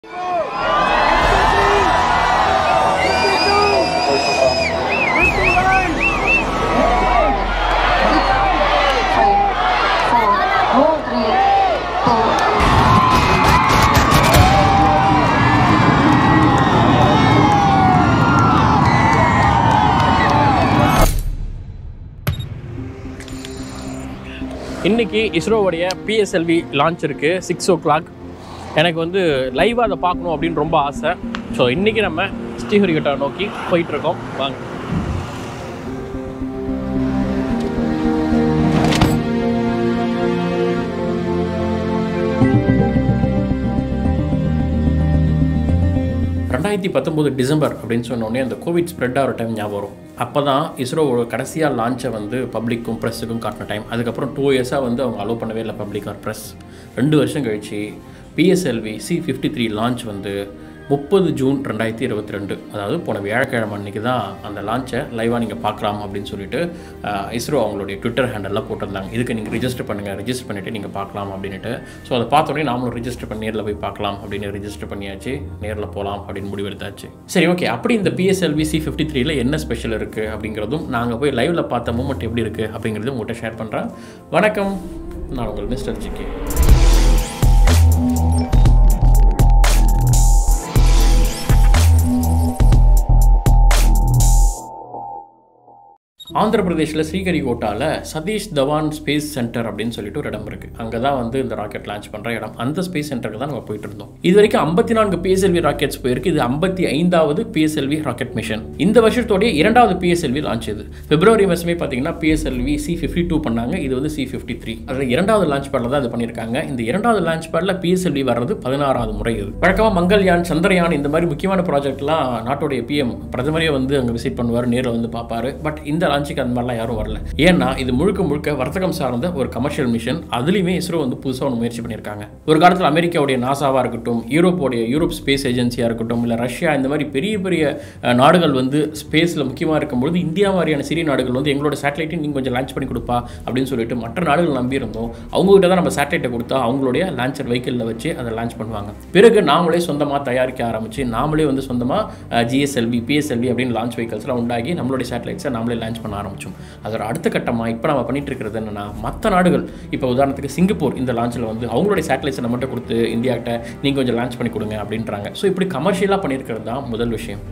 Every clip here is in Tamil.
இன்றைக்கி இஸ்ரோவுடைய பிஎஸ்எல்வி லான்ச் இருக்குது சிக்ஸ் ஓ கிளாக் எனக்கு வந்து லைவாக அதை பார்க்கணும் அப்படின்னு ரொம்ப ஆசை ஸோ இன்றைக்கி நம்ம ஸ்ரீஹரிகட்டா நோக்கி போயிட்டுருக்கோம் வாங்க ரெண்டாயிரத்தி பத்தொம்போது டிசம்பர் அப்படின்னு சொன்னோடனே அந்த கோவிட் ஸ்ப்ரெட் ஆகிற டைம் ஞாபகம் வரும் அப்போ தான் இஸ்ரோவோட கடைசியாக லான்ச்சை வந்து பப்ளிக்கும் ப்ரெஸ்ஸுக்கும் காட்டின டைம் அதுக்கப்புறம் டூ இயர்ஸாக வந்து அவங்க அலோவ் பண்ணவே இல்லை பப்ளிக் ஆர் ப்ரெஸ் ரெண்டு வருஷம் கழிச்சு PSLV C fifty three launch வந்து முப்பது ஜூன் ரெண்டாயிரத்தி இருபத்தி ரெண்டு அதாவது போன வியாழக்கிழமை அன்றைக்கி தான் அந்த லான்ச்சை லைவாக நீங்கள் பார்க்கலாம் அப்படின்னு சொல்லிட்டு அஹ், இஸ்ரோ அவங்களுடைய ட்விட்டர் ஹேண்டலில் போட்டிருந்தாங்க இதுக்கு நீங்கள் ரிஜிஸ்டர் பண்ணுங்கள் ரிஜிஸ்டர் பண்ணிவிட்டு நீங்கள் பார்க்கலாம் அப்படின்ட்டு ஸோ அதை பார்த்த உடனே நாமளும் ரிஜிஸ்டர் பண்ணி நேரில் போய் பார்க்கலாம் அப்படின்னு ரிஜிஸ்டர் பண்ணியாச்சு நேரில் போகலாம் அப்படின்னு முடிவெடுத்தாச்சு சரி ஓகே அப்படி இந்த பிஎஸ்எல்வி சி ஃபிஃப்டி த்ரீல என்ன ஸ்பெஷல் இருக்குது அப்படிங்கிறதும் நாங்கள் போய் லைவில் பார்த்த மூமெண்ட் எப்படி இருக்குது அப்படிங்கிறதும் உங்கள்கிட்ட ஷேர் பண்ணுறேன் வணக்கம் நான் உங்கள் மிஸ்டர் ஜிகே ஆந்திர பிரதேஷில் ஸ்ரீஹரிகோட்டாவில் சதீஷ் தவான் ஸ்பேஸ் சென்டர் அப்படின்னு சொல்லிட்டு ஒரு இடம் இருக்குது அங்கே தான் வந்து இந்த ராக்கெட் லான்ச் பண்ணுற இடம் அந்த ஸ்பேஸ் சென்டருக்கு தான் நம்ம போயிட்டு இருந்தோம் இது வரைக்கும் ஐம்பத்தி நான்கு பிஎஸ்எல்வி ராக்கெட்ஸ் போயிருக்கு இது ஐம்பத்தி ஐந்தாவது பிஎஸ்எல்வி ராக்கெட் மிஷன் இந்த வருஷத்தோடைய இரண்டாவது பிஎஸ்எல்வி லான்ச் இது பிப்ரவரி மாதமே பார்த்தீங்கன்னா பிஎஸ்எல்வி சி ஃபிஃப்டி டூ பண்ணாங்க இது வந்து சி ஃபிஃப்டி த்ரீ அதில் இரண்டாவது லான்ச் பேடில் தான் இது பண்ணியிருக்காங்க இந்த இரண்டாவது லான்ச் பேடில் பிஎஸ்எல்வி வர்றது பதினாறாவது முறை இது வழக்கமாக மங்கள்யான் சந்திரயான் இந்த மாதிரி முக்கியமான ப்ராஜெக்ட்லாம் நாட்டுடைய பிஎம் பிரதமரே வந்து அங்கே விசிட் பண்ணுவார் நேரில் வந்து பார்ப்பாரு பட் இந்த லான்ச்சுக்கு அந்த மாதிரிலாம் யாரும் வரல ஏன்னா இது முழுக்க முழுக்க வர்த்தகம் சார்ந்த ஒரு கமர்ஷியல் மிஷன் அதுலேயுமே இஸ்ரோ வந்து புதுசாக ஒன்று முயற்சி பண்ணியிருக்காங்க ஒரு காலத்தில் அமெரிக்காவுடைய நாசாவாக இருக்கட்டும் யூரோப்போடைய யூரோப் ஸ்பேஸ் ஏஜென்சியாக இருக்கட்டும் இல்லை ரஷ்யா இந்த மாதிரி பெரிய பெரிய அஹ், நாடுகள் வந்து ஸ்பேஸில் முக்கியமாக இருக்கும்பொழுது இந்தியா மாதிரியான சிறிய நாடுகள் வந்து எங்களோட சேட்டலைட்டையும் நீங்கள் கொஞ்சம் லான்ச் பண்ணி கொடுப்பா அப்படின்னு சொல்லிட்டு மற்ற நாடுகள் நம்பி இருந்தோம் அவங்ககிட்ட தான் நம்ம சேட்டலைட்டை கொடுத்தா அவங்களுடைய லான்ச்சர் வெஹிக்கிளில் வச்சு அதை லான்ச் பண்ணுவாங்க பிறகு நாமளே சொந்தமாக தயாரிக்க ஆரம்பிச்சு நாமளே வந்து சொந்தமாக ஜிஎஸ்எல்வி பிஎஸ்எல்வி அப்படின்னு லான்ச் வெஹிக்கல்ஸ்லாம் உண்டாகி நம்மளுடைய சேட்டலைட்ஸை நாமளே லான்ச் பண்ண ஆரம்பிச்சோம் அதோட அடுத்த கட்டமாக இப்போ நம்ம பண்ணிட்டு இருக்கிறது என்னன்னா மற்ற நாடுகள் இப்போ உதாரணத்துக்கு சிங்கப்பூர் இந்த லான்ச்சில் வந்து அவங்களுடைய சேட்டலைட்ஸை நம்மகிட்ட கொடுத்து இந்தியாக்கிட்ட நீங்கள் கொஞ்சம் லான்ச் பண்ணி கொடுங்க அப்படின்றாங்க ஸோ இப்படி கமர்ஷியலாக பண்ணியிருக்கிறது தான் முதல் விஷயம்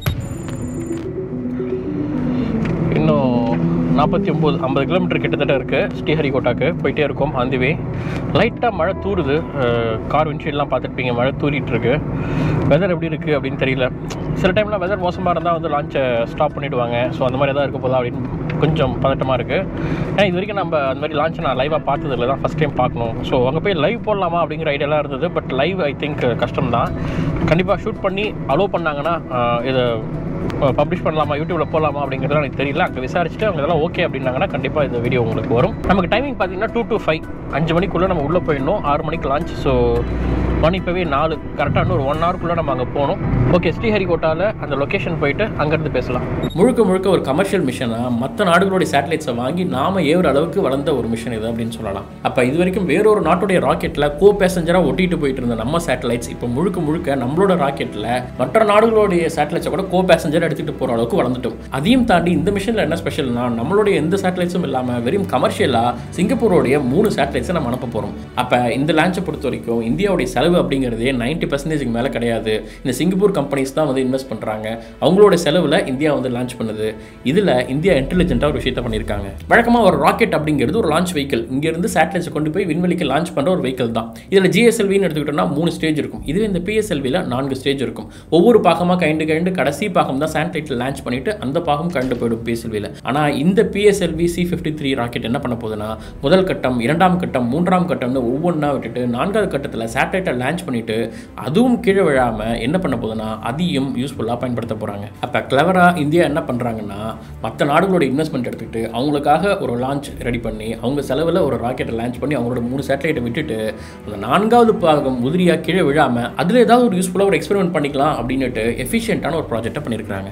இன்னும் நாற்பத்தி ஒம்பது ஐம்பது கிலோமீட்டர் கிட்டத்தட்ட இருக்குது ஸ்ரீஹரிகோட்டாக்கு போயிட்டே இருக்கோம் ஆன் தி வே லைட்டாக மழை தூருது கார் விண்ட்ஷீல்ட்லாம் பார்த்துருப்பீங்க மழை தூரிட்டு இருக்கு வெதர் எப்படி இருக்குது அப்படின்னு தெரியல சில டைம்லாம் வெதர் மோசமாக இருந்தால் வந்து லான்ச்சை ஸ்டாப் பண்ணிவிடுவாங்க ஸோ அந்த மாதிரி எதாவது இருக்க போதா அப்படின்னு கொஞ்சம் பதட்டமாக இருக்குது ஏன்னா இது வரைக்கும் நம்ம அந்த மாதிரி லான்ச்சை நான் லைவாக பார்த்ததில்ல தான் ஃபஸ்ட் டைம் பார்க்கணும் ஸோ அங்கே போய் லைவ் போடலாமா அப்படிங்கிற ஐடியாலாம் இருந்தது பட் லைவ் ஐ திங்க் கஷ்டம் தான் கண்டிப்பாக ஷூட் பண்ணி அலோவ் பண்ணாங்கன்னா ஆஹ், இதை பப்ளிஷ் பண்ணலாமா யூடியூப்ல போடலாமா அப்படிங்கிறது எனக்கு தெரியல அங்கே விசாரிச்சுட்டு அவங்க இதெல்லாம் ஓகே அப்படின்னாங்கன்னா கண்டிப்பாக இந்த வீடியோ உங்களுக்கு வரும் நமக்கு டைமிங் பார்த்தீங்கன்னா டூ டு ஃபைவ் அஞ்சு மணிக்குள்ளே நம்ம உள்ளே போயிடணும் ஆறு மணிக்கு லான்ச் ஸோ மணி இப்போவே நாலு கரெக்டாக இன்னும் ஒரு ஒன் ஹவருக்குள்ளே நம்ம அங்கே போகணும் ஓகே ஸ்ரீஹரிகோட்டாவில் அந்த லொக்கேஷன் போயிட்டு அங்கேருந்து பேசலாம் முழுக்க முழுக்க ஒரு கமர்ஷியல் மிஷனாக மற்ற நாடுகளுடைய சேட்டலைட்ஸை வாங்கி நாம ஏவுற அளவுக்கு வளர்ந்த ஒரு மிஷன் இது அப்படின்னு சொல்லலாம் அப்போ இது வரைக்கும் வேறொரு நாட்டுடைய ராக்கெட்டில் கோ பேசஞ்சராக ஒட்டிட்டு போயிட்டு இருந்த நம்ம சேட்டலைட்ஸ் இப்போ முழுக்க முழுக்க நம்மளோட ராக்கெட்டில் மற்ற நாடுகளுடைய சேட்டலைட்ஸை கூட கோ பேசஞ்சர் எடுத்துகிட்டு போகிற அளவுக்கு வளர்ந்துட்டோம் அதையும் தாண்டி இந்த மிஷனில் என்ன ஸ்பெஷல்னா நம்மளுடைய எந்த சேட்டலைட்ஸும் இல்லாமல் வெறும் கமர்ஷியலாக சிங்கப்பூரோடைய மூணு சேட்டலைட்ஸை நம்ம அனுப்ப போகிறோம் அப்போ இந்த லான்ச்சை பொறுத்த வரைக்கும் இந்தியாவுடைய செலவு அப்படிங்கிறதே நைன்ட்டி பர்சன்டேஜுக்கு மேலே கிடையாது இந்த சிங்கப்பூர் கம்பெனிஸ் தான் வந்து இன்வெஸ்ட் பண்ணுறாங்க அவங்களோட செலவில் இந்தியா வந்து லான்ச் பண்ணுது இதில் இந்தியா இன்டெலிஜென்ட்டாக ஒரு விஷயத்தை பண்ணியிருக்காங்க வழக்கமாக ஒரு ராக்கெட் அப்படிங்கிறது ஒரு லான்ச் வெஹிக்கிள் இங்கேருந்து சேட்டலைட்ஸை கொண்டு போய் விண்வெளிக்கு லான்ச் பண்ணுற ஒரு வெஹிக்கிள் தான் இதில் ஜிஎஸ்எல்வின்னு எடுத்துக்கிட்டோம்னா மூணு ஸ்டேஜ் இருக்கும் இதுவே இந்த பிஎஸ்எல்வியில் நான்கு ஸ்டேஜ் இருக்கும் ஒவ்வொரு பாகமாக கைண்டு கைண்டு கடைசி பாகம் தான் சேட்டலைட்டில் லான்ச் பண்ணிட்டு அந்த பாகம் கண்டு போயிடும் பிஎஸ்எல்வியில் ஆனால் இந்த PSLV C fifty three rocket என்ன பண்ண போகுதுன்னா முதல் கட்டம் இரண்டாம் கட்டம் மூன்றாம் கட்டம்னு ஒவ்வொன்றா விட்டுட்டு நான்காவது கட்டத்தில் சேட்டலைட்டை லான்ச் பண்ணிட்டு அதுவும் கீழே விழாமல் என்ன பண்ண போகுதுன்னா அதையும் யூஸ்ஃபுல்லாக பயன்படுத்த போகிறாங்க அப்போ கிளவராக இந்தியா என்ன பண்ணுறாங்கன்னா மற்ற நாடுகளோட இன்வெஸ்ட்மெண்ட் எடுத்துக்கிட்டு அவங்களுக்காக ஒரு லான்ச் ரெடி பண்ணி அவங்க செலவில் ஒரு ராக்கெட்டை லான்ச் பண்ணி அவங்களோட மூணு சேட்டலைட்டை விட்டுட்டு அந்த நான்காவது பாகம் உதிரியாக கீழே விழாமல் அதில் ஏதாவது ஒரு யூஸ்ஃபுல்லாக ஒரு எக்ஸ்பெரிமெண்ட் பண்ணிக்கலாம் அப்படின்னுட்டு எஃபிஷியண்ட்டான ஒரு ப்ராஜெக்டை பண்ணியிருக்காங்க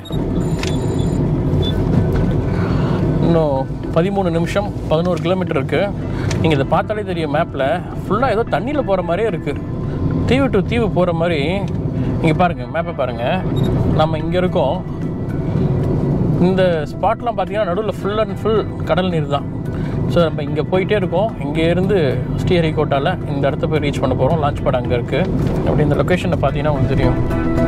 இன்னும் பதிமூணு நிமிஷம் பதினோரு கிலோமீட்டர் இருக்குது நீங்கள் இதை பார்த்தாலே தெரியும் மேப்பில் ஃபுல்லாக ஏதோ தண்ணியில் போகிற மாதிரியே இருக்குது தீவு டு தீவு போகிற மாதிரி இங்கே பாருங்கள் மேப்பை பாருங்கள் நம்ம இங்கே இருக்கோம் இந்த ஸ்பாட்லாம் பார்த்தீங்கன்னா நடுவில் ஃபுல் அண்ட் ஃபுல் கடல் நீர் தான் ஸோ நம்ம இங்கே போயிட்டே இருக்கோம் இங்கேருந்து ஸ்ரீஹரிகோட்டாவில் இந்த இடத்த போய் ரீச் பண்ண போகிறோம் லான்ச் பேட் அங்கே இருக்குது அப்படி இந்த லொக்கேஷனை பார்த்தீங்கன்னா உங்களுக்கு தெரியும்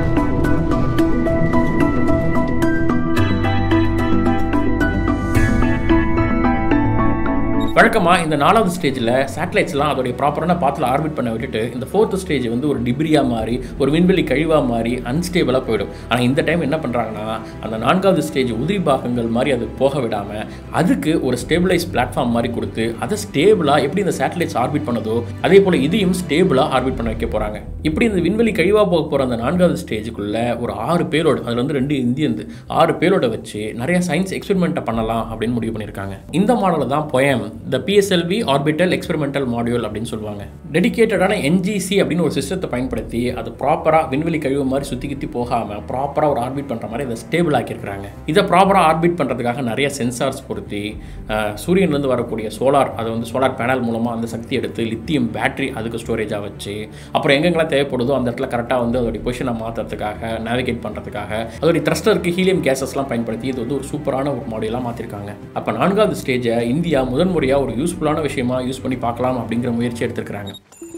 வழக்கமாக இந்த நாலாவது ஸ்டேஜில் சேட்டலைட்ஸ்லாம் அதோடைய ப்ராப்பரான பாத்தில் ஆர்பிட் பண்ண விட்டுட்டு இந்த ஃபோர்த் ஸ்டேஜ் வந்து ஒரு டிப்ரியா மாதிரி ஒரு விண்வெளி கழிவாக மாதிரி அன்ஸ்டேபிளாக போயிடும் ஆனால் இந்த டைம் என்ன பண்ணுறாங்கன்னா அந்த நான்காவது ஸ்டேஜ் உதிரி பாகங்கள் மாதிரி அது போக விடாமல் அதுக்கு ஒரு ஸ்டேபிளைஸ் பிளாட்ஃபார்ம் மாதிரி கொடுத்து அதை ஸ்டேபிளாக எப்படி இந்த சேட்டலைட்ஸ் ஆர்பிட் பண்ணதோ அதே போல் இதையும் ஸ்டேபிளாக ஆர்பிட் பண்ண வைக்க போகிறாங்க இப்படி இந்த விண்வெளி கழிவாக போக போகிற அந்த நான்காவது ஸ்டேஜுக்குள்ளே ஒரு ஆறு பேரோடு அதில் வந்து ரெண்டு இந்தியந்து ஆறு பேரோட வச்சு நிறைய சயின்ஸ் எக்ஸ்பெரிமெண்ட்டை பண்ணலாம் அப்படின்னு முடிவு பண்ணியிருக்காங்க இந்த மாடலில் தான் POEM the PSLV orbital experimental module அப்படின்னு சொல்லுவாங்க டெடிகேட்டடான என்ஜிசி அப்படின்னு ஒரு சிஸ்டத்தை பயன்படுத்தி அது ப்ராப்பராக விண்வெளி கழிவு மாதிரி சுற்றி கித்தி போகாமல் ப்ராப்பராக ஒரு ஆர்பிட் பண்ணுற மாதிரி இதை ஸ்டேபிள் ஆக்கியிருக்கிறாங்க இதை ப்ராப்பராக ஆர்பிட் பண்ணுறதுக்காக நிறைய சென்சார்ஸ் பொருத்தி அஹ், சூரியன்லேருந்து வரக்கூடிய சோலார் அதை வந்து சோலார் பேனல் மூலமாக அந்த சக்தி எடுத்து லித்தியம் பேட்டரி அதுக்கு ஸ்டோரேஜாக வச்சு அப்புறம் எங்கெங்கெல்லாம் தேவைப்படுதோ அந்த இடத்துல கரெக்டாக வந்து அதோடைய பொசிஷனை மாற்றுறதுக்காக நேவிகேட் பண்ணுறதுக்காக அதோடைய த்ரஸ்டருக்கு ஹீலியம் கேஸஸ்லாம் பயன்படுத்தி இது வந்து ஒரு சூப்பரான ஒரு மாடியலாக மாற்றிருக்காங்க அப்போ நான்காவது ஸ்டேஜை இந்தியா முதன்முறையாக ஒரு யூஸ்ஃபுல்லான விஷயமா யூஸ் பண்ணி பார்க்கலாம் அப்படிங்கிற முயற்சி எடுத்திருக்கிறாங்க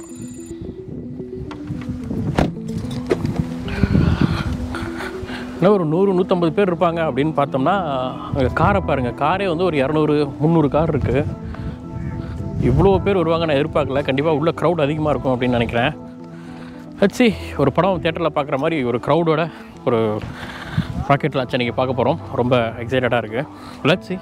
இன்னும் ஒரு நூறு நூற்றம்பது பேர் இருப்பாங்க அப்படின்னு பார்த்தோம்னா அங்கே காரை பாருங்கள் காரே வந்து ஒரு இரநூறு முந்நூறு கார் இருக்குது இவ்வளோ பேர் வருவாங்க நான் எதிர்பார்க்கல கண்டிப்பாக உள்ள க்ரௌட் அதிகமாக இருக்கும் அப்படின்னு நினைக்கிறேன் ஹச்சி ஒரு படம் தேட்டரில் பார்க்குற மாதிரி ஒரு க்ரௌடோட ஒரு ராக்கெட் லான்ச் அன்றைக்கி பார்க்க போகிறோம் ரொம்ப எக்ஸைட்டடாக இருக்குது லட்சி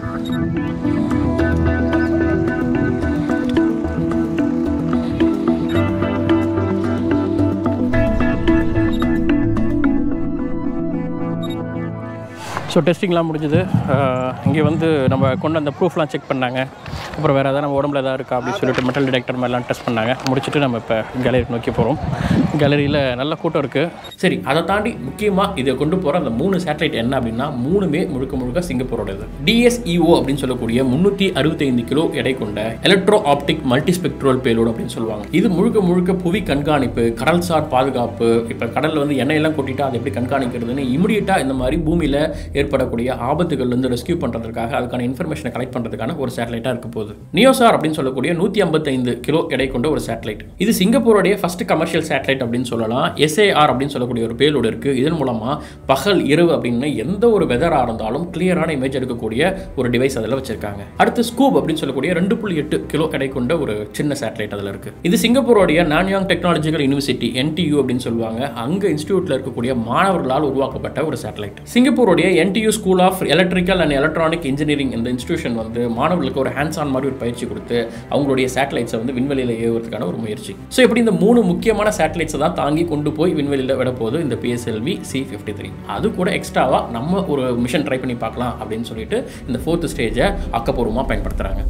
ஸோ டெஸ்டிங்லாம் முடிஞ்சது இங்கே வந்து நம்ம கொண்டு அந்த ப்ரூஃப்லாம் செக் பண்ணாங்க அப்புறம் வேறு எதாவது நம்ம உடம்புல எதாவது இருக்கா அப்படின்னு சொல்லிட்டு மெட்டல் டிடெக்டர் மாதிரிலாம் டெஸ்ட் பண்ணாங்க முடிச்சுட்டு நம்ம இப்போ கேலரி நோக்கி போகிறோம் கேலரியில் நல்ல கூட்டம் இருக்குது சரி அதை தாண்டி முக்கியமாக இதை கொண்டு போகிற அந்த மூணு சேட்டலைட் என்ன அப்படின்னா மூணுமே முழுக்க முழுக்க சிங்கப்பூரோடது டிஎஸ்இஓ அப்படின்னு சொல்லக்கூடிய முந்நூற்றி அறுபத்தைந்து கிலோ எடை கொண்ட எலக்ட்ரோ ஆப்டிக் மல்டிஸ்பெக்ட்ரல் பேலோடு அப்படின்னு சொல்லுவாங்க இது முழுக்க முழுக்க புவி கண்காணிப்பு கடல்சார் பாதுகாப்பு இப்போ கடலில் வந்து எண்ணெயெல்லாம் கொட்டிட்டு அதை எப்படி கண்காணிக்கிறதுன்னு இமிடியட்டாக இந்த மாதிரி பூமியில் ஏற்படக்கூடிய ஆபத்துகள்லேருந்து ரெஸ்கியூ பண்ணுறதுக்காக அதுக்கான இன்ஃபர்மேஷனை கலெக்ட் பண்ணுறதுக்கான ஒரு சேட்டலைட்டாக இருக்க போகுது நியோசார் அப்படின்னு சொல்லக்கூடிய நூற்றி ஐம்பத்தைந்து கிலோ எடை கொண்ட ஒரு சேட்டலைட் இது சிங்கப்பூருடைய ஃபர்ஸ்ட் கமர்ஷியல் சேட்டலைட் அப்படின்னு சொல்லலாம் எஸ்ஏஆர் அப்படின்னு சொல்லக்கூடிய ஒரு பேலோடு இருக்குது இதன் மூலமாக பகல் இரவு அப்படின்னு எந்த ஒரு வெதராக இருந்தாலும் கிளியரான இமேஜ் எடுக்கக்கூடிய ஒரு டிவைஸ் அதில் வச்சிருக்காங்க அடுத்து ஸ்கூப் அப்படின்னு சொல்லக்கூடிய ரெண்டு புள்ளி எட்டு கிலோ எடை கொண்ட ஒரு சின்ன சேட்டலைட் அதில் இருக்குது இது சிங்கப்பூருடைய நான்யாங் டெக்னாலஜிக்கல் யூனிவர்சிட்டி என்டியூ அப்படின்னு சொல்லுவாங்க அங்கே இன்ஸ்டியூட்டில் இருக்கக்கூடிய மாணவர்களால் உருவாக்கப்பட்ட ஒரு சேட்டலைட் சிங்கப்பூருடைய NTU school of electrical and electronic engineering இந்த இன்ஸ்டியூஷன் வந்து மாணவர்களுக்கு ஒரு ஹேண்ட்ஸ் ஆன் மாதிரி ஒரு பயிற்சி கொடுத்து அவங்களுடைய சேட்டலைட்ஸை வந்து விண்வெளியில் ஏவுறதுக்கான ஒரு முயற்சி ஸோ இப்படி இந்த மூணு முக்கியமான சேட்டலைட்ஸை தான் தாங்கி கொண்டு போய் விண்வெளியில் விட போகுது இந்த பிஎஸ்எல்வி சி ஃபிஃப்டி த்ரீ அது கூட எக்ஸ்ட்ராவாக நம்ம ஒரு மிஷன் ட்ரை பண்ணி பார்க்கலாம் அப்படின்னு சொல்லிட்டு இந்த ஃபோர்த் ஸ்டேஜை ஆக்கப்பூர்வமாக பயன்படுத்துகிறாங்க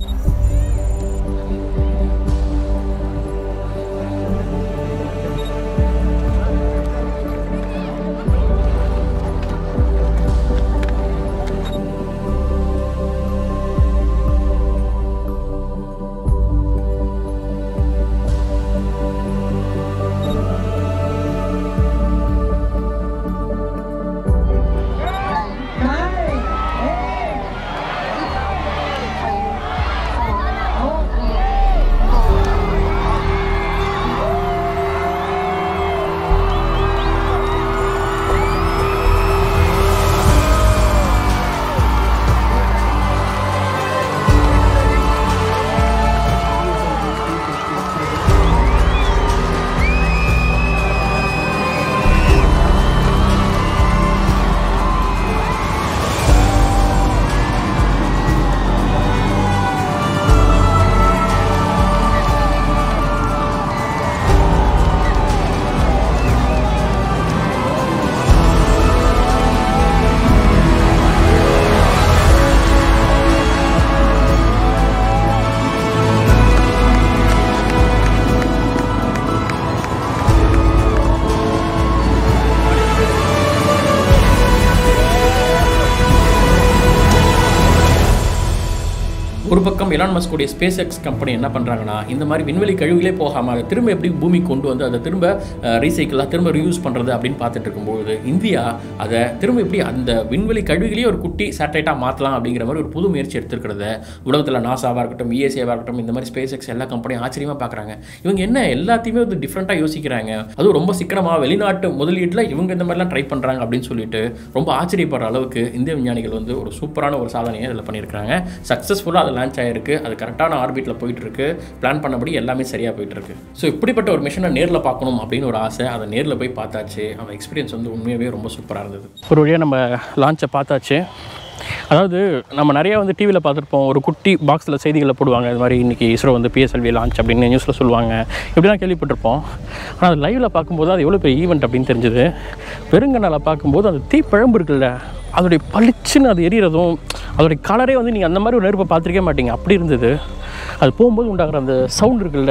ஒரு பக்கம் எலான் மஸ்கோடைய ஸ்பேஸ் எக்ஸ் கம்பெனி என்ன பண்ணுறாங்கன்னா இந்த மாதிரி விண்வெளி கழிவுகளே போகாமல் அதை திரும்ப எப்படி பூமி கொண்டு வந்து அதை திரும்ப ரீசைக்கிளாக திரும்ப ரீயூஸ் பண்ணுறது அப்படின்னு பார்த்துட்டு இருக்கும்போது இந்தியா அதை திரும்ப எப்படி அந்த விண்வெளி கழிவுகளையே ஒரு குட்டி சேட்டலைட்டாக மாற்றலாம் அப்படிங்கிற மாதிரி ஒரு புது முயற்சி எடுத்துருக்கிறத உலகத்தில் நாசாவாக இருக்கட்டும் இஎஸ்ஏவாக இருக்கட்டும் இந்த மாதிரி ஸ்பேஸ் எக்ஸ் எல்லா கம்பெனியும் ஆச்சரியமாக பார்க்குறாங்க இவங்க என்ன எல்லாத்தையுமே வந்து டிஃப்ரெண்ட்டாக யோசிக்கிறாங்க அதுவும் ரொம்ப சிக்கனமாக வெளிநாட்டு முதலீட்டில் இவங்க இந்த மாதிரிலாம் ட்ரை பண்ணுறாங்க அப்படின்னு சொல்லிட்டு ரொம்ப ஆச்சரியப்படுற அளவுக்கு இந்திய விஞ்ஞானிகள் வந்து ஒரு சூப்பரான ஒரு சாதனையை இதில் பண்ணியிருக்காங்க சக்ஸஸ்ஃபுல்லாக அது லான்ச் ஆகிருக்கு அது கரெக்டான ஆர்பிட்டில் போயிட்டு இருக்கு பிளான் பண்ணபடி எல்லாமே சரியாக போயிட்டு இருக்கு ஸோ இப்படிப்பட்ட ஒரு மிஷனை நேரில் பார்க்கணும் அப்படின்னு ஒரு ஆசை அதை நேரில் போய் பார்த்தாச்சு அந்த எக்ஸ்பீரியன்ஸ் வந்து உண்மையாகவே ரொம்ப சூப்பராக இருந்தது ஒரு வழியாக நம்ம லான்ச்சை பார்த்தாச்சு அதாவது நம்ம நிறையா வந்து டிவியில் பார்த்துருப்போம் ஒரு குட்டி பாக்ஸில் செய்திகளை போடுவாங்க இது மாதிரி இன்றைக்கி இஸ்ரோ வந்து பிஎஸ்எல்வி லான்ச் அப்படின்னு நியூஸில் சொல்லுவாங்க இப்படிலாம் கேள்விப்பட்டிருப்போம் ஆனால் அது லைவில் பார்க்கும்போது அது எவ்வளோ பெரிய ஈவெண்ட் அப்படின்னு தெரிஞ்சுது பெருங்கனால பார்க்கும்போது அந்த தீப்பழம்பு இருக்குல்ல அதோடைய பளிச்சுன்னு அது எரியறதும் அதோடைய கலரே வந்து நீங்கள் அந்த மாதிரி ஒரு நெருப்பை பார்த்துருக்கே மாட்டீங்க அப்படி இருந்தது அது போகும்போது உண்டாகிற அந்த சவுண்ட் இருக்குல்ல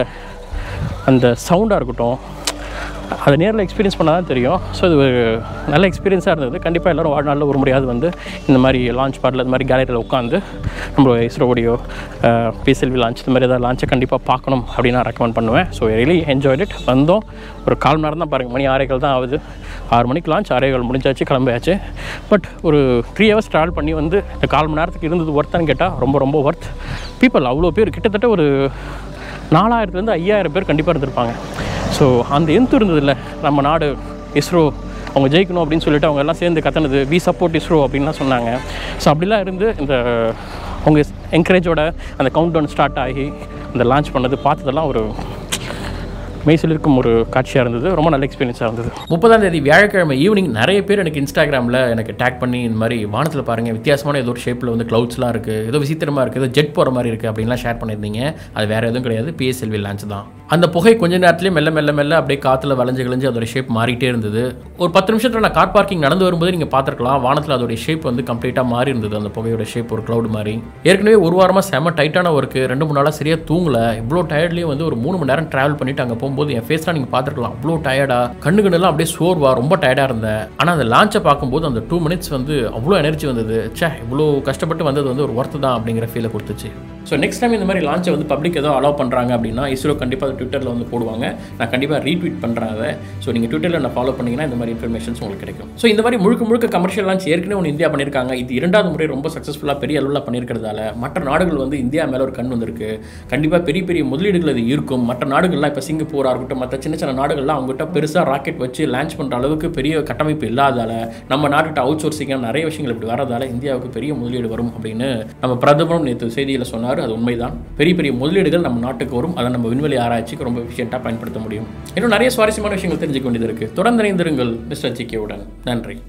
அந்த சவுண்டாக இருக்கட்டும் அதை நேரில் எக்ஸ்பீரியன்ஸ் பண்ணால் தான் தெரியும் ஸோ இது ஒரு நல்ல எக்ஸ்பீரியன்ஸாக இருந்தது கண்டிப்பாக எல்லோரும் வாழ்நாளில் ஒரு முறையாவது வந்து இந்த மாதிரி லான்ச் பாட்டில் இந்த மாதிரி கேலரியில் உட்காந்து நம்ம இஸ்ரோவுடைய பிஎஸ்எல்வி லான்ச் இந்த மாதிரி ஏதாவது லான்ச்சை கண்டிப்பாக பார்க்கணும் அப்படின்னு நான் ரெக்கமெண்ட் பண்ணுவேன் ஸோ ரியலி என்ஜாய் இட் வந்தோம் ஒரு கால் மணி நேரம் தான் பாருங்கள் மணி ஆறேகள் தான் ஆகுது ஆறு மணிக்கு லான்ச் ஆறேகள் முடிஞ்சாச்சு கிளம்பியாச்சு பட் ஒரு த்ரீ ஹவர்ஸ் ட்ராவல் பண்ணி வந்து இந்த கால் மணி நேரத்துக்கு இருந்தது ஒர்த்தான்னு கேட்டால் ரொம்ப ரொம்ப ஒர்த் பீப்புள் அவ்வளோ பேர் கிட்டத்தட்ட ஒரு நாலாயிரத்துலேருந்து ஐயாயிரம் பேர் கண்டிப்பாக இருந்திருப்பாங்க ஸோ அந்த எந்த இருந்ததில்ல நம்ம நாடு இஸ்ரோ அவங்க ஜெயிக்கணும் அப்படின்னு சொல்லிட்டு அவங்க எல்லாம் சேர்ந்து கத்தனது வி சப்போர்ட் இஸ்ரோ அப்படின்லாம் சொன்னாங்க ஸோ அப்படிலாம் இருந்து இந்த அவங்க என்கரேஜோட அந்த கவுண்ட் டவுன் ஸ்டார்ட் ஆகி அந்த லான்ச் பண்ணது பார்த்ததெல்லாம் ஒரு மெய்சில் இருக்கும் ஒரு காட்சியாக இருந்தது ரொம்ப நல்ல எக்ஸ்பீரியன்ஸாக இருந்தது முப்பதாம் தேதி வியாழக்கிழமை ஈவினிங் நிறைய பேர் எனக்கு இன்ஸ்டாகிராமில் எனக்கு டேக் பண்ணி இந்த மாதிரி வானத்தில் பாருங்கள் வித்தியாசமான ஏதோ ஒரு ஷேப்பில் வந்து க்ளவுட்ஸ்லாம் இருக்குது ஏதோ விசித்திரமாக இருக்குது ஏதோ ஜெட் போகிற மாதிரி இருக்குது அப்படின்லாம் ஷேர் பண்ணியிருந்தீங்க அது வேறு எதுவும் கிடையாது பிஎஸ்எல்வி லான்ச் தான் அந்த புகை கொஞ்ச நேரத்துலேயே மெல்ல மெல்ல மெல்ல அப்படியே காற்றுல வளைஞ்சு கிழிஞ்சு அதோட ஷேப் மாறிட்டே இருந்தது ஒரு பத்து நிமிஷத்தில் நான் கார் பார்க்கிங் நடந்து வரும்போது நீங்கள் பார்த்துருக்கலாம் வானத்தில் அதோட ஷேப் வந்து கம்ப்ளீட்டாக மாறி இருந்தது அந்த புகையோட ஷேப் ஒரு க்ளவுட் மாதிரி ஏற்கனவே ஒரு வாரமாக செம டைட்டான ஒர்க்கு ரெண்டு மூணு நாளாக சரியாக தூங்கல இவ்வளோ டயர்ட்லேயும் வந்து ஒரு மூணு மணி நேரம் ட்ராவல் பண்ணிட்டு அங்கே போகும்போது என் ஃபேஸ்லாம் நீங்கள் பார்த்துருக்கலாம் அவ்வளோ டயர்டாக கண்ணு கண்ணெல்லாம் அப்படியே சோர்வா ரொம்ப டயர்டாக இருந்தேன் ஆனால் அந்த லான்ச்சை பார்க்கும்போது அந்த டூ மினிட்ஸ் வந்து அவ்வளோ எனர்ஜி வந்தது ச்சே இவ்வளோ கஷ்டப்பட்டு வந்தது வந்து ஒரு ஒர்த்து தான் அப்படிங்கிற ஃபீலை கொடுத்துச்சு ஸோ நெக்ஸ்ட் டைம் இந்த மாதிரி லான்ச்சை வந்து பப்ளிக் ஏதோ அலோவ் பண்ணுறாங்க அப்படின்னா இஸ்ரோ கண்டிப்பாக ட்விட்டரில் வந்து போடுவாங்க நான் கண்டிப்பாக ரீட்வீட் பண்ணுறேன் அதை ஸோ நீங்கள் ட்விட்டரில் நான் ஃபாலோ பண்ணிங்கன்னா இந்த மாதிரி இன்ஃபர்மேஷன்ஸ் உங்களுக்கு கிடைக்கும் ஸோ இந்த மாதிரி முழுக்க முழுக்க கமர்ஷியல் லான்ச் ஏற்கனவே ஒன்று இந்தியா பண்ணியிருக்காங்க இது இரண்டாவது முறை ரொம்ப சக்ஸஸ்ஃபுல்லாக பெரிய அளவில் பண்ணியிருக்கிறதால மற்ற நாடுகள் வந்து இந்தியா மேலே ஒரு கண் வந்திருக்கு கண்டிப்பாக பெரிய பெரிய முதலீடுகள் இது இருக்கும் மற்ற நாடுகள்லாம் இப்போ சிங்கப்பூராக இருக்கட்டும் மற்ற சின்ன சின்ன நாடுகள்லாம் அவங்ககிட்ட பெருசாக ராக்கெட் வச்சு லான்ச் பண்ணுற அளவுக்கு பெரிய கட்டமைப்பு இல்லாதால நம்ம நாட்டுக்கிட்ட அவுட் சோர்சிங்காக நிறைய விஷயங்கள் இப்படி வரதால இந்தியாவுக்கு பெரிய முதலீடு வரும் அப்படின்னு நம்ம பிரதமரும் நேற்று செய்தியில் சொன்னார் அது உண்மைதான் பெரிய பெரிய முதலீடுகள் நம்ம நாட்டுக்கு வரும் அதை நம்ம விண்வெளி ஆராய்ச்சிக்கு ரொம்ப எஃபிஷியண்ட்டாக பயன்படுத்த முடியும் இன்னும் நிறைய சுவாரஸ்யமான விஷயங்கள் தெரிஞ்சுக்க வேண்டியது இருக்குது தொடர்ந்து இணைந்திருங்கள் மிஸ்டர் ஜிகேவுடன் நன்றி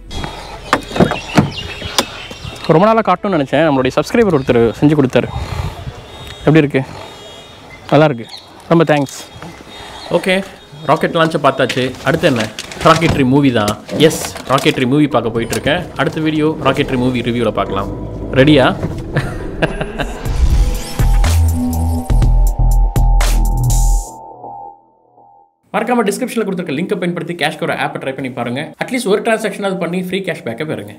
ரொம்ப நாளாக காட்டணும்னு நினச்சேன் நம்மளுடைய சப்ஸ்கிரைபர் ஒருத்தர் செஞ்சு கொடுத்தாரு எப்படி இருக்கு நல்லா இருக்கு ரொம்ப தேங்க்ஸ் ஓகே ராக்கெட் லான்ச்சை பார்த்தாச்சு அடுத்து என்ன ராக்கெட்ரி மூவி தான் எஸ் ராக்கெட்ரி மூவி பார்க்க போயிட்டு இருக்கேன் அடுத்த வீடியோ ராக்கெட்ரி மூவி ரிவ்யூவில் பார்க்கலாம் ரெடியா மறக்காம டிஸ்கிரிப்ஷனில் கொடுத்துருக்க லிங்கை பயன்படுத்தி கேஷ்கோர ஆப்பை ட்ரை பண்ணி பாருங்க அட்லீஸ்ட் ஒரு டிரான்சாக்ஷன் அது பண்ணி ஃப்ரீ கேஷ் பேக்கை பெறுங்க